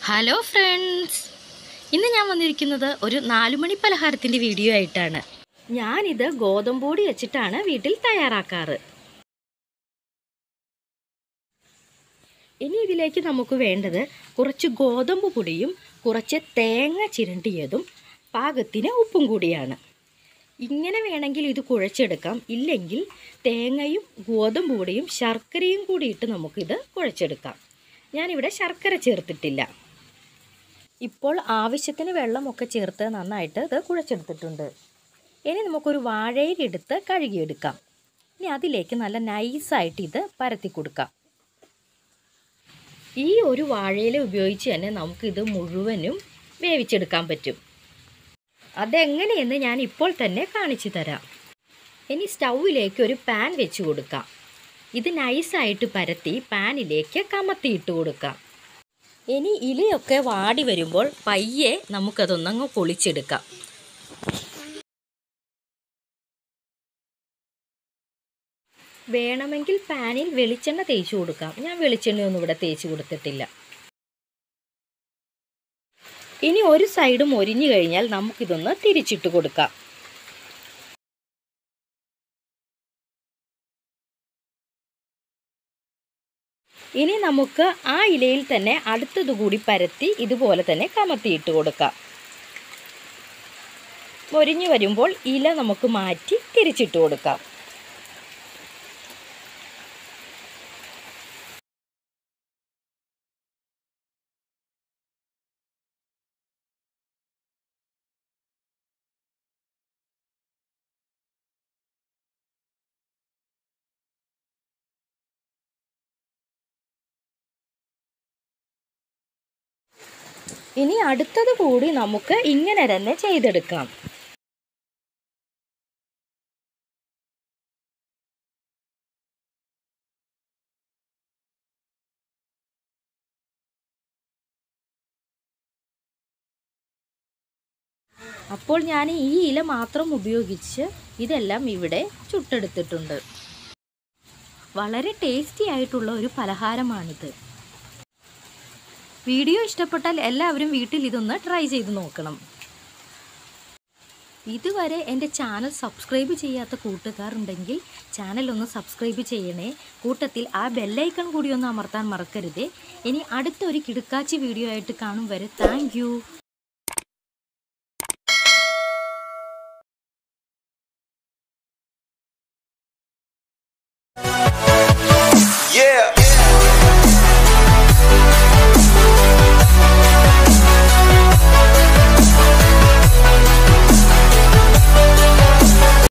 hello friends ഇന്ന് ഞാൻ വന്നിരിക്കുന്നത് ഒരു നാലുമണി പലഹാരത്തിൻ്റെ വീഡിയോ ആയിട്ടാണ് ഞാനിത് ഗോതമ്പൊടി വെച്ചിട്ടാണ് വീട്ടിൽ തയ്യാറാക്കാറ് ഇനി ഇതിലേക്ക് നമുക്ക് വേണ്ടത് കുറച്ച് ഗോതമ്പ് പൊടിയും കുറച്ച് തേങ്ങ ചിരണ്ടിയതും പാകത്തിന് ഉപ്പും കൂടിയാണ് ഇങ്ങനെ വേണമെങ്കിൽ ഇത് കുഴച്ചെടുക്കാം ഇല്ലെങ്കിൽ തേങ്ങയും ഗോതമ്പ് പൊടിയും ശർക്കരയും കൂടിയിട്ട് നമുക്കിത് കുഴച്ചെടുക്കാം ഞാനിവിടെ ശർക്കര ചേർത്തിട്ടില്ല ഇപ്പോൾ ആവശ്യത്തിന് വെള്ളമൊക്കെ ചേർത്ത് നന്നായിട്ട് ഇത് കുഴച്ചെടുത്തിട്ടുണ്ട് ഇനി നമുക്കൊരു വാഴയിലെടുത്ത് കഴുകിയെടുക്കാം ഇനി അതിലേക്ക് നല്ല നൈസായിട്ട് ഇത് പരത്തി കൊടുക്കാം ഈ ഒരു വാഴയില ഉപയോഗിച്ച് തന്നെ നമുക്കിത് മുഴുവനും വേവിച്ചെടുക്കാൻ പറ്റും അതെങ്ങനെയെന്ന് ഞാൻ ഇപ്പോൾ തന്നെ കാണിച്ചു തരാം ഇനി സ്റ്റൗവിലേക്ക് ഒരു പാൻ വെച്ച് കൊടുക്കാം ഇത് നൈസായിട്ട് പരത്തി പാനിലേക്ക് കമത്തിയിട്ട് കൊടുക്കാം ഇനി ഇലയൊക്കെ വാടി വരുമ്പോൾ പയ്യെ നമുക്കതൊന്നങ്ങ് പൊളിച്ചെടുക്കാം വേണമെങ്കിൽ പാനിൽ വെളിച്ചെണ്ണ തേച്ച് കൊടുക്കാം ഞാൻ വെളിച്ചെണ്ണയൊന്നും ഇവിടെ തേച്ച് കൊടുത്തിട്ടില്ല ഇനി ഒരു സൈഡ് മൊരിഞ്ഞു കഴിഞ്ഞാൽ നമുക്കിതൊന്ന് തിരിച്ചിട്ട് കൊടുക്കാം ഇനി നമുക്ക് ആ ഇലയിൽ തന്നെ അടുത്തത് കൂടി പരത്തി ഇതുപോലെ തന്നെ കമത്തിയിട്ട് കൊടുക്കാം മൊരിഞ്ഞു വരുമ്പോൾ ഇല നമുക്ക് മാറ്റി തിരിച്ചിട്ട് കൊടുക്കാം ഇനി അടുത്തത് കൂടി നമുക്ക് ഇങ്ങനെ തന്നെ ചെയ്തെടുക്കാം അപ്പോൾ ഞാൻ ഈ ഇല മാത്രം ഉപയോഗിച്ച് ഇതെല്ലാം ഇവിടെ ചുട്ടെടുത്തിട്ടുണ്ട് വളരെ ടേസ്റ്റി ആയിട്ടുള്ള ഒരു പലഹാരമാണിത് വീഡിയോ ഇഷ്ടപ്പെട്ടാൽ എല്ലാവരും വീട്ടിൽ ഇതൊന്ന് ട്രൈ ചെയ്ത് നോക്കണം ഇതുവരെ എൻ്റെ ചാനൽ സബ്സ്ക്രൈബ് ചെയ്യാത്ത കൂട്ടുകാരുണ്ടെങ്കിൽ ചാനൽ ഒന്ന് സബ്സ്ക്രൈബ് ചെയ്യണേ കൂട്ടത്തിൽ ആ ബെല്ലൈക്കൺ കൂടി ഒന്ന് അമർത്താൻ മറക്കരുതേ ഇനി അടുത്തൊരു കിടുക്കാച്ചി വീഡിയോ ആയിട്ട് കാണും വരെ താങ്ക്